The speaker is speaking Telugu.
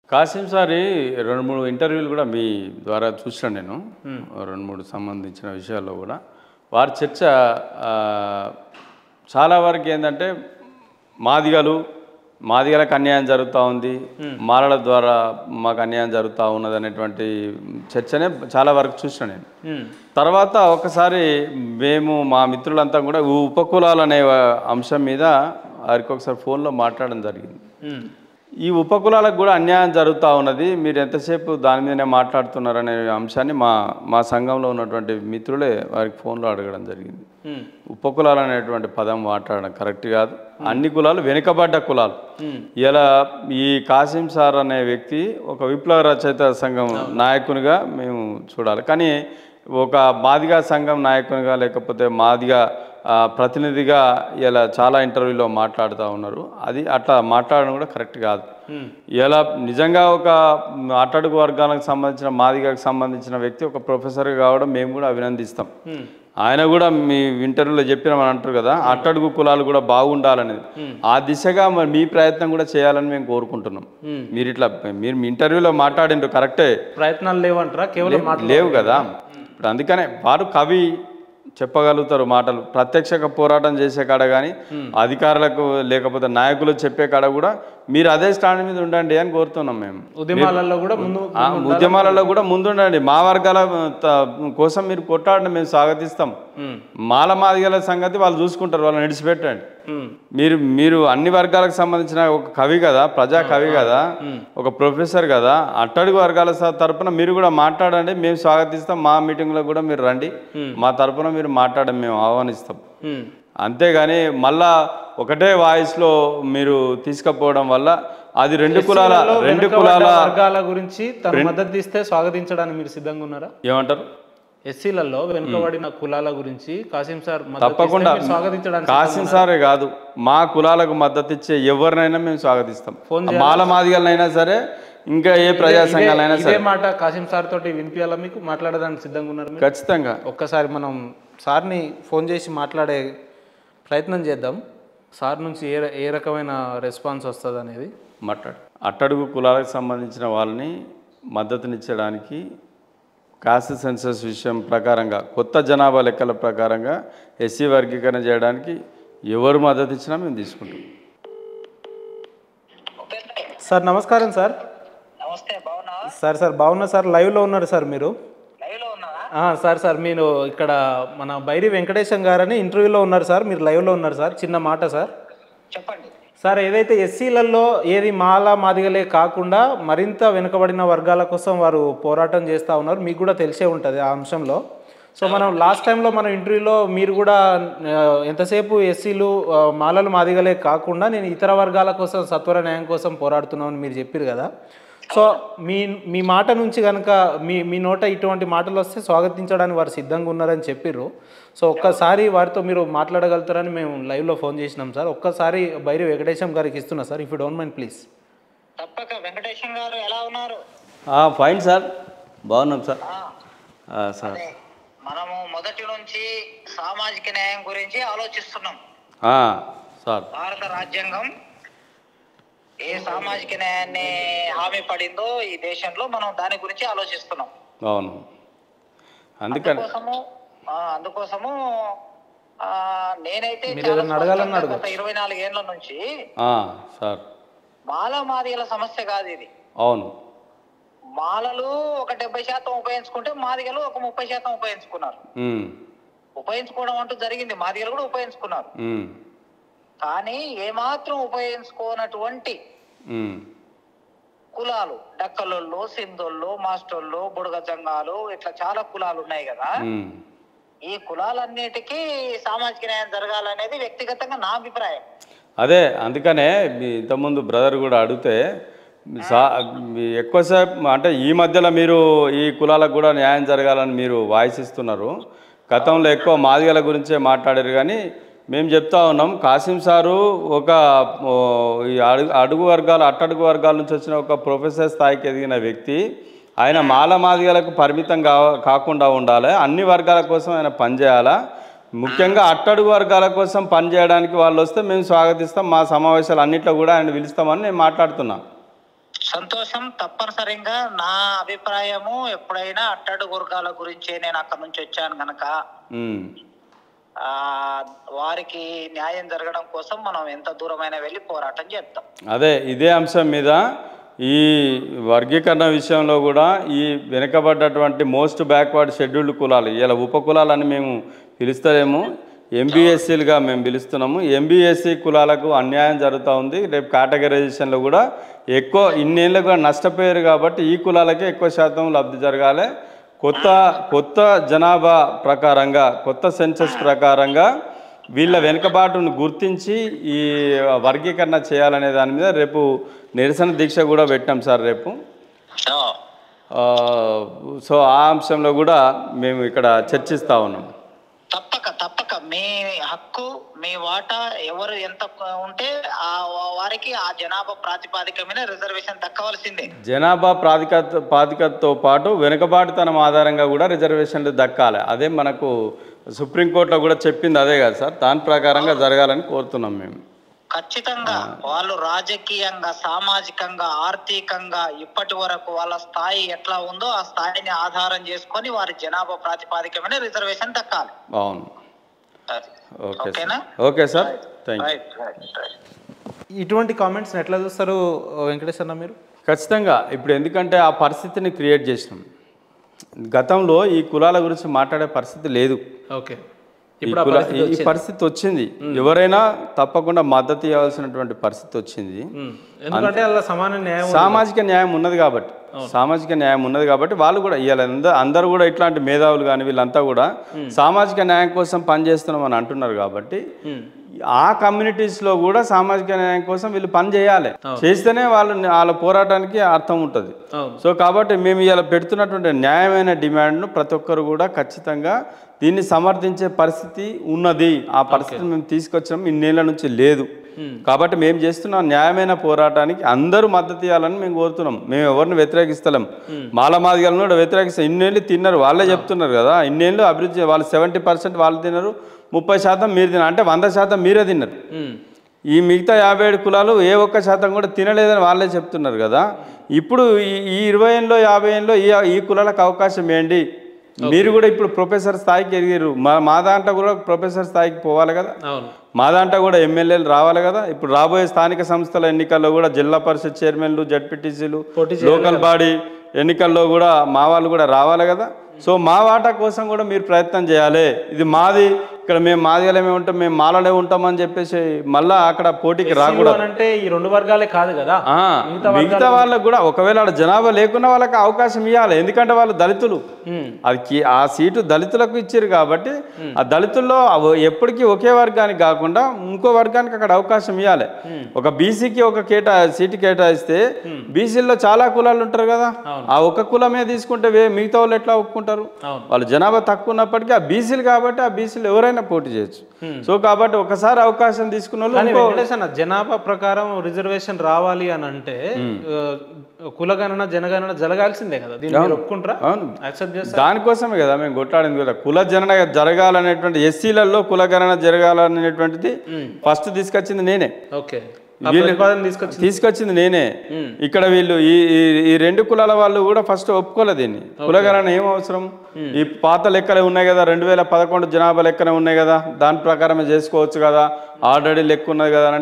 కాసిం సారి రెండు మూడు ఇంటర్వ్యూలు కూడా మీ ద్వారా చూసాను నేను రెండు మూడు సంబంధించిన విషయాల్లో కూడా వారి చర్చ ఆ, చాలా వరకు ఏంటంటే మాదిగలు మాదిగలకు అన్యాయం జరుగుతూ ఉంది మాలల ద్వారా మాకు అన్యాయం జరుగుతూ ఉన్నది అనేటువంటి చర్చనే చాలా వరకు చూసాను నేను ఉమ్, తర్వాత ఒకసారి మేము మా మిత్రులంతా కూడా ఈ ఉపకులాలు అనే అంశం మీద వారికి ఒకసారి ఫోన్లో మాట్లాడడం జరిగింది ఉమ్, ఈ ఉపకులాలకు కూడా అన్యాయం జరుగుతూ ఉన్నది మీరు ఎంతసేపు దాని మీదనే మాట్లాడుతున్నారనే అంశాన్ని మా మా సంఘంలో ఉన్నటువంటి మిత్రులే వారికి ఫోన్లో అడగడం జరిగింది ఉమ్, ఉపకులాలు అనేటువంటి పదం మాట్లాడడం కరెక్ట్ కాదు అన్ని కులాలు వెనుకబడ్డ కులాలు ఇలా ఈ కాసిం సార్ అనే వ్యక్తి ఒక విప్లవ రచయిత సంఘం నాయకునిగా మేము చూడాలి కానీ ఒక మాదిగా సంఘం నాయకునిగా లేకపోతే మాదిగా ఆ, ప్రతినిధిగా ఇలా చాలా ఇంటర్వ్యూలో మాట్లాడుతూ ఉన్నారు అది అట్లా మాట్లాడడం కూడా కరెక్ట్ కాదు ఇలా నిజంగా ఒక అట్టడుగు వర్గాలకు సంబంధించిన మాదిగకు సంబంధించిన వ్యక్తి ఒక ప్రొఫెసర్ కావడం మేము కూడా అభినందిస్తాం ఆయన కూడా మీ ఇంటర్వ్యూలో చెప్పినామని అంటారు కదా అట్టడుగు కులాలు కూడా బాగుండాలనేది ఆ దిశగా మరి మీ ప్రయత్నం కూడా చేయాలని మేము కోరుకుంటున్నాం మీరు ఇట్లా మీరు మీ ఇంటర్వ్యూలో మాట్లాడిండ్రు కరెక్టే ప్రయత్నాలు లేవంటారా కేవలం మాట లేవు కదా ఇప్పుడు అందుకనే వారు కవి చెప్పగలుగుతారు మాటలు ప్రత్యక్ష పోరాటం చేసే కాడ కానీ అధికారులకు లేకపోతే నాయకులు చెప్పే కాడ కూడా మీరు అదే స్టాండ్ మీద ఉండండి అని కోరుతున్నాం మేము ఉద్యమాలలో కూడా ముందు ఆ, ఉద్యమాలలో కూడా ముందుండండి మా వర్గాల త- కోసం మీరు కొట్టాడండి మేము స్వాగతిస్తాం ఉమ్, మాల మాదిగల సంగతి వాళ్ళు చూసుకుంటారు వాళ్ళని విడిచిపెట్టండి ఉమ్, మీరు మీరు అన్ని వర్గాలకు సంబంధించిన ఒక కవి కదా ప్రజా కవి కదా ఒక ప్రొఫెసర్ కదా అట్టడుగు వర్గాల స- తరపున మీరు కూడా మాట్లాడండి మేము స్వాగతిస్తాం మా మీటింగ్లో కూడా మీరు రండి మా తరపున మీరు మాట్లాడండి మేము ఆహ్వానిస్తాం ఉమ్, అంతేగాని మళ్ళా ఒకటే వాయిస్లో మీరు తీసుకుపోవడం వల్ల అది రెండు కులాల ఎస్సీలలో రెండు వెనుకబడ్డ కులాల వర్గాల గురించి తన మద్దతు ఇస్తే స్వాగతించడానికి మీరు సిద్ధంగా ఉన్నారా ఏమంటారు ఎస్సీలలో వెనుకబడిన కులాల గురించి కాసిం సార్ మద్దతు తప్పకుండా ఇస్తే మీరు స్వాగతించడానికి కాసిం సారే కాదు మా కులాలకు మద్దతు ఇచ్చే ఎవరినైనా మేము స్వాగతిస్తాం మాల మాదిగలనైనా సరే ఇంకా ఏ ప్రజా సంఘాలైనా ఇదే మాట కాసిం సార్ తోటి వినిపించాలా మీకు మాట్లాడడానికి సిద్ధంగా ఉన్నారు మీరు ఖచ్చితంగా ఒక్కసారి మనం సార్ని ఫోన్ చేసి మాట్లాడే ప్రయత్నం చేద్దాం సార్ నుంచి ఏ ర- ఏ రకమైన రెస్పాన్స్ వస్తుంది అనేది మాట్లాడు అట్టడుగు కులాలకు సంబంధించిన వాళ్ళని మద్దతునిచ్చడానికి కాస్ట్ సెన్సస్ విషయం ప్రకారంగా కొత్త జనాభా లెక్కల ప్రకారంగా ఎస్సీ వర్గీకరణ చేయడానికి ఎవరు మద్దతు ఇచ్చినా మేము తీసుకుంటాం సార్ నమస్కారం సార్ నమస్తే బాగున్నా సార్ సార్ బాగున్నా సార్ లైవ్లో ఉన్నారు సార్ మీరు లైవ్ లో ఉన్నావా ఆ, సార్ సార్ మీరు ఇక్కడ మన బైరి వెంకటేశం గారని ఇంటర్వ్యూలో ఉన్నారు సార్ మీరు లైవ్లో ఉన్నారు సార్ చిన్న మాట సార్ చెప్పండి సార్ ఏదైతే ఎస్సీలలో ఏది మాల మాదిగలే కాకుండా మరింత వెనుకబడిన వర్గాల కోసం వారు పోరాటం చేస్తూ ఉన్నారు మీకు కూడా తెలిసే ఉంటుంది ఆ అంశంలో సో మనం లాస్ట్ టైంలో మన ఇంటర్వ్యూలో మీరు కూడా ఆ, ఎంతసేపు ఎస్సీలు ఆ, మాలలు మాదిగలే కాకుండా నేను ఇతర వర్గాల కోసం సత్వర న్యాయం కోసం పోరాడుతున్నామని మీరు చెప్పారు కదా సో మీ మీ మాట నుంచి కనుక మీ మీ నోట ఇటువంటి మాటలు వస్తే స్వాగతించడానికి వారు సిద్ధంగా ఉన్నారని చెప్పిర్రు సో ఒక్కసారి వారితో మీరు మాట్లాడగలుగుతారని మేము లైవ్లో ఫోన్ చేసినాం సార్ ఒక్కసారి బైరి వెంకటేశం గారికి ఇస్తున్నా sir if you don't mind please తప్పక వెంకటేశం గారు ఎలా ఉన్నారు ఫైన్ సార్ బాగున్నాం సార్ ఆ, సార్ అదే, మనము మొదటి నుంచి సామాజిక న్యాయం గురించి ఆలోచిస్తున్నాం ఆ, సార్ భారత రాజ్యాంగం ఏ సామాజిక న్యాయాన్ని హామీ పడిందో ఈ దేశంలో మనం దాని గురించి ఆలోచిస్తున్నాం అవును అందుకని అందుకోసము ఆ, అందుకోసము ఆ, నేనైతే మీరు చాలా ఏదైనా అడగాలన్నా స్పష్టంగా అడగచ్చు. గత ఇరవై నాలుగేళ్ల నుంచి ఆ, సార్ మాల మాదిగల సమస్య కాదు ఇది అవును మాలలు ఒక డెబ్బై శాతం ఉపయోగించుకుంటే మాదిగలు ఒక ముప్పై శాతం ఉపయోగించుకున్నారు ఉమ్, ఉపయోగించుకోవడం అంటూ జరిగింది మాదిగలు కూడా ఉపయోగించుకున్నారు ఉమ్, కానీ ఏమాత్రం ఉపయోగించుకోనటువంటి ఉమ్, కులాలు డక్కలోళ్ళు సింధోళ్ళు మాస్టర్లు బుడగ జంగాలు ఇట్లా చాలా కులాలు ఉన్నాయి కదా ఉమ్. ఈ కులాలన్నిటికీ సామాజిక న్యాయం జరగాలనేది వ్యక్తిగతంగా నా అభిప్రాయం అదే అందుకనే మీ ఇంతకుముందు బ్రదర్ కూడా అడిగితే సా మీ ఎక్కువసేపు అంటే ఈ మధ్యలో మీరు ఈ కులాలకు కూడా న్యాయం జరగాలని మీరు వాయిస్ ఇస్తున్నారు గతంలో ఎక్కువ మాదిగల గురించే మాట్లాడారు కానీ మేము చెప్తా ఉన్నాం కాసిం సారు ఒక ఓ, ఈ అడుగు అడుగు వర్గాలు అట్టడుగు వర్గాల నుంచి వచ్చిన ఒక ప్రొఫెసర్ స్థాయికి ఎదిగిన వ్యక్తి ఆయన మాల మాదిగలకు పరిమితం కా కాకుండా ఉండాలి అన్ని వర్గాల కోసం ఆయన పనిచేయాలా ముఖ్యంగా అట్టడుగు వర్గాల కోసం పనిచేయడానికి వాళ్ళు వస్తే మేము స్వాగతిస్తాం మా సమావేశాలు అన్నిట్లో కూడా ఆయన పిలుస్తామని నేను మాట్లాడుతున్నా సంతోషం తప్పనిసరిగా నా అభిప్రాయము ఎప్పుడైనా అట్టడు వర్గాల గురించే నేను అక్కడ నుంచి వచ్చాను గనక ఉమ్. ఆ వారికి న్యాయం జరగడం కోసం మనం ఎంత దూరమైనా వెళ్ళి పోరాటం చేద్దాం అదే ఇదే అంశం మీద ఈ వర్గీకరణ విషయంలో కూడా ఈ వెనుకబడ్డటువంటి మోస్ట్ బ్యాక్వర్డ్ షెడ్యూల్డ్ కులాలు ఇలా ఉప కులాలని మేము పిలుస్తలేము ఎంబీఎస్సీలుగా మేము పిలుస్తున్నాము ఎంబీఎస్సీ కులాలకు అన్యాయం జరుగుతూ ఉంది రేపు కేటగరైజేషన్లో కూడా ఎక్కువ ఇన్నేళ్ళుగా నష్టపోయారు కాబట్టి ఈ కులాలకే ఎక్కువ శాతం లబ్ధి జరగాలి కొత్త కొత్త జనాభా ప్రకారంగా కొత్త సెన్సస్ ప్రకారంగా వీళ్ళ వెనుకబాటును గుర్తించి ఈ వర్గీకరణ చేయాలనే దాని మీద రేపు నిరసన దీక్ష కూడా పెట్టాం సార్ రేపు సో, ఆ, సో ఆ అంశంలో కూడా మేము ఇక్కడ చర్చిస్తా ఉన్నాం తప్పక తప్పక మీ హక్కు మీ వాటా ఎవరు ఎంత ఉంటే ఆ వారికి ఆ జనాభా ప్రాతిపాదిక మీద రిజర్వేషన్ దక్కవలసిందే జనాభా ప్రాధికత ప్రాధికతతో పాటు వెనుకబాటుతనం ఆధారంగా కూడా రిజర్వేషన్లు దక్కాలి అదే మనకు సుప్రీంకోర్టులో కూడా చెప్పింది అదే కదా సార్ దాని ప్రకారంగా జరగాలని కోరుతున్నాం మేము ఖచ్చితంగా వాళ్ళు రాజకీయంగా సామాజికంగా ఆర్థికంగా ఇప్పటి వరకు వాళ్ళ స్థాయి ఎట్లా ఉందో ఆ స్థాయిని ఆధారం చేసుకొని వారి జనాభా ప్రాతిపాదికమైన రిజర్వేషన్ దక్కాలి అవును అది. ఓకే సార్ ఓకేనా okay sir thank you right right right ఇటువంటి కామెంట్స్ ఎట్లా చూస్తారు వెంకటేష్ అన్న మీరు ఖచ్చితంగా ఇప్పుడు ఎందుకంటే ఆ పరిస్థితిని క్రియేట్ చేసినాం గతంలో ఈ కులాల గురించి మాట్లాడే పరిస్థితి లేదు ఓకే ఈ ఇప్పుడు ఆ కుల- పరిస్థితి ఈ వచ్చింది. పరిస్థితి వచ్చింది ఎవరైనా తప్పకుండా మద్దతు ఇవ్వాల్సినటువంటి పరిస్థితి వచ్చింది ఉమ్. ఎందుకంటే అలా సమాన న్యాయం ఉంది. సామాజిక న్యాయం ఉన్నది కాబట్టి సామాజిక న్యాయం ఉన్నది కాబట్టి వాళ్ళు కూడా ఇవాళ అంద- అందరూ కూడా ఇట్లాంటి మేధావులు కానీ వీళ్ళంతా కూడా సామాజిక న్యాయం కోసం పనిచేస్తున్నాం అని అంటున్నారు కాబట్టి ఉమ్. ఆ కమ్యూనిటీస్లో కూడా సామాజిక న్యాయం కోసం వీళ్ళు పని చేయాలి చేస్తేనే వాళ్ళు వాళ్ళ పోరాటానికి అర్థం ఉంటుంది అవును సో కాబట్టి మేము ఇలా పెడుతున్నటువంటి న్యాయమైన డిమాండ్ను ప్రతి ఒక్కరు కూడా ఖచ్చితంగా దీన్ని సమర్థించే పరిస్థితి ఉన్నది ఆ పరిస్థితిని మేము తీసుకొచ్చాం ఇన్నేళ్ల నుంచి లేదు కాబట్టి మేము చేస్తున్న న్యాయమైన పోరాటానికి అందరూ మద్దతు ఇవ్వాలని మేము కోరుతున్నాం మేము ఎవరిని వ్యతిరేకిస్తలేం మాల మాదిగలను కూడా వ్యతిరేకిస్తాం ఇన్నేళ్ళు తిన్నారు వాళ్ళే చెప్తున్నారు కదా ఇన్నేళ్ళు అభివృద్ధి వాళ్ళు సెవెంటీ పర్సెంట్ వాళ్ళు తిన్నారు ముప్పై శాతం మీరు తిన్నారు అంటే వంద శాతం మీరే తిన్నారు ఉమ్. ఈ మిగతా యాభై ఏడు కులాలు ఏ ఒక్క శాతం కూడా తినలేదని వాళ్ళే చెప్తున్నారు కదా ఇప్పుడు ఈ ఈ ఇరవై ఏళ్ళలో యాభై ఏళ్ళలో ఈ ఈ కులాలకు అవకాశం ఏంటి మీరు కూడా ఇప్పుడు ప్రొఫెసర్ స్థాయికి ఎదిగారు మా మా దాంట్లో కూడా ప్రొఫెసర్ స్థాయికి పోవాలి కదా అవును మా దాంట్లో కూడా ఎమ్మెల్యేలు రావాలి కదా ఇప్పుడు రాబోయే స్థానిక సంస్థల ఎన్నికల్లో కూడా జిల్లా పరిషత్ చైర్మన్లు జడ్పీటీసీలు పోటీ లోకల్ బాడీ ఎన్నికల్లో కూడా మా వాళ్ళు కూడా రావాలి కదా సో మా వాటా కోసం కూడా మీరు ప్రయత్నం చేయాలి ఇది మాది ఇక్కడ మేము మాదిగలమే ఉంటాం మేము మాలలే ఉంటామని చెప్పేసి మళ్ళా అక్కడ పోటీకి రాకూడదు అంటే ఈ రెండు వర్గాలే కాదు కదా ఆ, మిగతా వాళ్ళకు కూడా ఒకవేళ ఆడ జనాభా లేకున్నా వాళ్ళకి అవకాశం ఇవ్వాలి ఎందుకంటే వాళ్ళు దళితులు ఉమ్. అది కి- ఆ సీటు దళితులకు ఇచ్చారు కాబట్టి ఆ దళితుల్లో అవ- ఎప్పటికీ ఒకే వర్గానికి కాకుండా ఇంకో వర్గానికి అక్కడ అవకాశం ఇవ్వాలి ఒక బీసీకి ఒక కేటా సీటు కేటాయిస్తే బీసీల్లో చాలా కులాలు ఉంటారు కదా ఆ ఒక కులమే తీసుకుంటే వే- మిగతా వాళ్ళు ఎట్లా ఒప్పుకుంటారు అవును. వాళ్ళు జనాభా తక్కువ ఉన్నప్పటికీ ఆ బీసీలు కాబట్టి ఆ బీసీలు ఎవరైనా పోటీ చేయొచ్చు సో కాబట్టి ఒకసారి అవకాశం తీసుకున్న వాళ్ళు కానీ ఇంకో- వెంకటేష్ అన్న జనాభా ప్రకారం రిజర్వేషన్ రావాలి అని అంటే ఆ, కులగణన జనగణన జరగాల్సిందే కదా దీన్ని మీరు ఒప్పుకుంటారా అవును యాక్సెప్ట్ చేస్తారు దానికోసమే కదా మేము కొట్లాడింది కూడా కుల జనన జరగాలనేటువంటి ఎస్సీలలో కులగణన జరగాలనేటువంటిది ఫస్ట్ తీసుకొచ్చింది నేనే ఓకే ఆ ప్రతిపాదన తీసుకొచ్చి తీసుకొచ్చింది నేనే ఇక్కడ వీళ్ళు ఈ ఈ- ఈ రెండు కులాల వాళ్ళు కూడా ఫస్ట్ ఒప్పుకోలేదు దీన్ని కులగణన ఏం అవసరం ఈ పాత లెక్కలే ఉన్నాయి కదా రెండు వేల పదకొండు జనాభా లెక్కనే ఉన్నాయి కదా దాని ప్రకారమే చేసుకోవచ్చు కదా ఆల్రెడీ లెక్క ఉన్నది కదా అని